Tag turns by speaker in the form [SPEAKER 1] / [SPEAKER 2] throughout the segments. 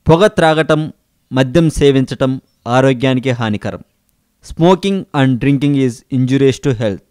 [SPEAKER 1] పొగ త్రాగటం మద్యం సేవించటం ఆరోగ్యానికి హానికరం smoking and drinking is injurious to health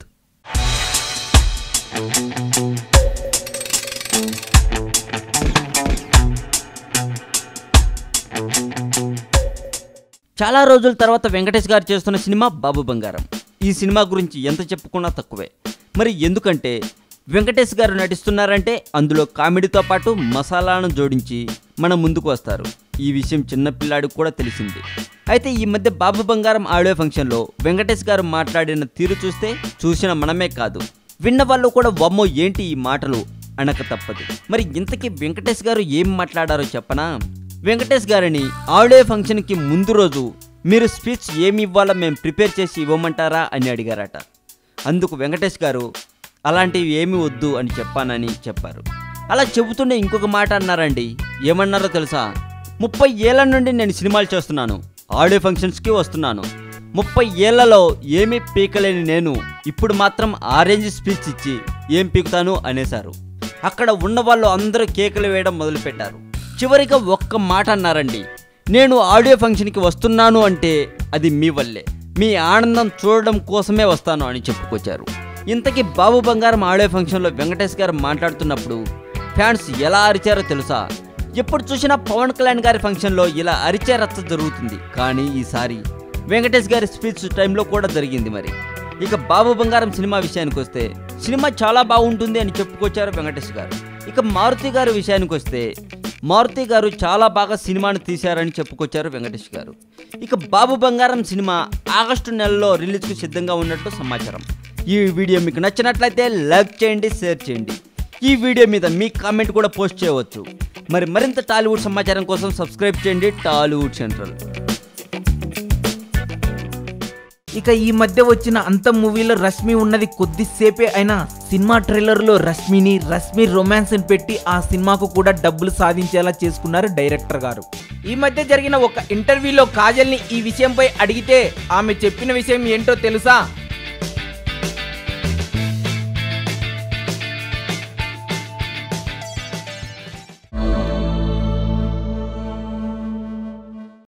[SPEAKER 1] చాలా రోజుల తర్వాత వెంకటేష్ గారు చేస్తున్న సినిమా బాబు బంగారం ఈ సినిమా గురించి ఎంత చెప్పుకున్నా తక్కువే మరి ఎందుకంటే వెంకటేష్ గారు నటిస్తున్నారంటే అందులో కామెడీతో పాటు మసాలాను జోడించి మన ముందుకు వస్తారు ఈ విషయం చిన్నపిల్లాడికి కూడా తెలిసింది అయితే ఈ మధ్య బాబు బంగారం ఆడియో ఫంక్షన్లో వెంకటేష్ గారు మాట్లాడిన తీరు చూస్తే చూసిన మనమే కాదు విన్న వాళ్ళు కూడా వమ్మో ఏంటి ఈ మాటలు అనక తప్పదు మరి ఇంతకీ వెంకటేష్ గారు ఏం మాట్లాడారో చెప్పనా వెంకటేష్ గారిని ఆడియో ఫంక్షన్కి ముందు రోజు మీరు స్పీచ్ ఏమి ఇవ్వాలో మేము ప్రిపేర్ చేసి ఇవ్వమంటారా అని అడిగారట అందుకు వెంకటేష్ గారు అలాంటివి ఏమీ వద్దు అని చెప్పానని చెప్పారు అలా చెబుతూనే ఇంకొక మాట అన్నారండి ఏమన్నారో తెలుసా ముప్పై ఏళ్ళ నుండి నేను సినిమాలు చేస్తున్నాను ఆడియో ఫంక్షన్స్కి వస్తున్నాను ముప్పై ఏళ్లలో ఏమీ పీకలేని నేను ఇప్పుడు మాత్రం ఆరెంజ్ స్పీచ్ ఇచ్చి ఏం పీకుతాను అనేశారు అక్కడ ఉన్న వాళ్ళు అందరూ కేకలు వేయడం మొదలుపెట్టారు చివరిగా ఒక్క మాట అన్నారండి నేను ఆడియో ఫంక్షన్కి వస్తున్నాను అంటే అది మీ వల్లే మీ ఆనందం చూడడం కోసమే వస్తాను అని చెప్పుకొచ్చారు ఇంతకీ బాబు బంగారం ఆడియో ఫంక్షన్లో వెంకటేష్ గారు మాట్లాడుతున్నప్పుడు ఫ్యాన్స్ ఎలా అరిచారో తెలుసా ఎప్పుడు చూసినా పవన్ కళ్యాణ్ గారి ఫంక్షన్లో ఇలా అరిచే రచ్చ జరుగుతుంది కానీ ఈసారి వెంకటేష్ గారి స్పీచ్ టైంలో కూడా జరిగింది మరి ఇక బాబు బంగారం సినిమా విషయానికి వస్తే సినిమా చాలా బాగుంటుంది అని చెప్పుకొచ్చారు వెంకటేష్ గారు ఇక మారుతి గారి విషయానికి వస్తే మారుతి గారు చాలా బాగా సినిమాను తీశారని చెప్పుకొచ్చారు వెంకటేష్ గారు ఇక బాబు బంగారం సినిమా ఆగస్టు నెలలో రిలీజ్కు సిద్ధంగా ఉన్నట్లు సమాచారం ఈ వీడియో మీకు నచ్చినట్లయితే లైక్ చేయండి షేర్ చేయండి ఈ వీడియో మీద మీ కామెంట్ కూడా పోస్ట్ చేయవచ్చు మరి మరింత టాలీవుడ్ సమాచారం కోసం సబ్స్క్రైబ్ చేయండి టాలీవుడ్ సెంట్రల్
[SPEAKER 2] ఇక ఈ మధ్య వచ్చిన అంత మూవీలో రష్మి ఉన్నది కొద్దిసేపే అయినా సినిమా ట్రైలర్లో రష్మిని రష్మి రొమాన్స్ అని పెట్టి ఆ సినిమాకు కూడా డబ్బులు సాధించేలా చేసుకున్నారు డైరెక్టర్ గారు ఈ మధ్య జరిగిన ఒక ఇంటర్వ్యూలో కాజల్ని ఈ విషయంపై అడిగితే ఆమె చెప్పిన విషయం ఏంటో తెలుసా